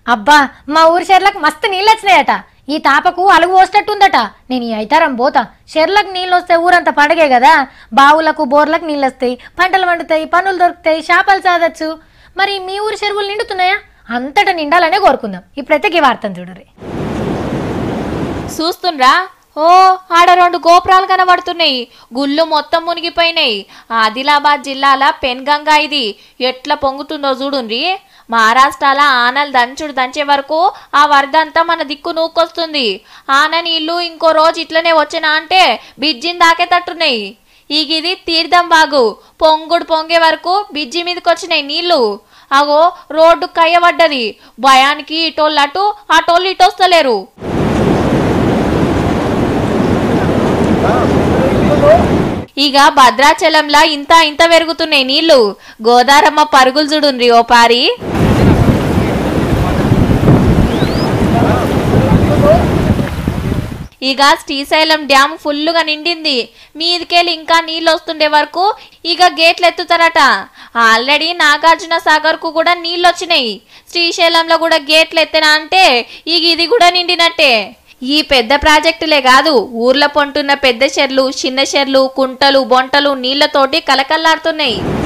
అబ్బా మా ఊరి చెర్లకు మస్తు నీళ్ళు వచ్చినాయట ఈ తాపకు అలుగు పోసేటట్టుందట నేను ఈ ఐతారం పోతా చెర్లకు నీళ్ళు వస్తే ఊరంతా పండగే కదా బావులకు బోర్లకు నీళ్ళు వస్తాయి పంటలు వండుతాయి పనులు దొరుకుతాయి చేపలు సాదచ్చు మరి మీ ఊరి చెరువులు నిండుతున్నాయా అంతటా నిండాలనే కోరుకుందాం ఇప్పుడైతే ఈ వార్తను చూడరు చూస్తుండ్రా ఓ ఆడ రెండు గోపురాలు కనబడుతున్నాయి గుళ్ళు మొత్తం మునిగిపోయినాయి ఆదిలాబాద్ జిల్లాల పెన్గంగా ఇది ఎట్లా పొంగుతుందో చూడుండ్రి మహారాష్ట్రాల ఆనలు దంచుడు దంచే వరకు ఆ వరద అంతా మన దిక్కు నూకొస్తుంది ఆన నీళ్లు ఇంకో రోజు ఇట్లనే వచ్చినా అంటే బిజ్జిని దాకేటట్టున్నాయి ఈగ ఇది తీర్థం బాగు పొంగుడు పొంగే వరకు బిజ్జి మీదకి వచ్చినాయి నీళ్లు అగో రోడ్డు కయ్యబడ్డది భయానికి ఇటోళ్ళు అటు అటోళ్ళు ఇటు వస్తలేరు ఇక భద్రాచలంలా ఇంత ఇంత పెరుగుతున్నాయి నీళ్లు గోదారమ్మ పరుగులు చూడుండ్రి ఓ పారి ఇక శ్రీశైలం డ్యామ్ ఫుల్లుగా నిండింది మీదికెళ్ళి ఇంకా నీళ్ళు వస్తుండే వరకు ఇక గేట్లు ఎత్తుతారట ఆల్రెడీ నాగార్జున సాగర్ కు కూడా నీళ్ళు వచ్చినాయి శ్రీశైలంలో కూడా గేట్లు ఎత్తినా అంటే ఇక ఇది కూడా నిండినట్టే ఈ పెద్ద ప్రాజెక్టులే కాదు ఊర్ల పొంటున్న పెద్ద చెర్లు చిన్న చెర్లు కుంటలు బొంటలు నీళ్లతోటి కలకల్లాడుతున్నాయి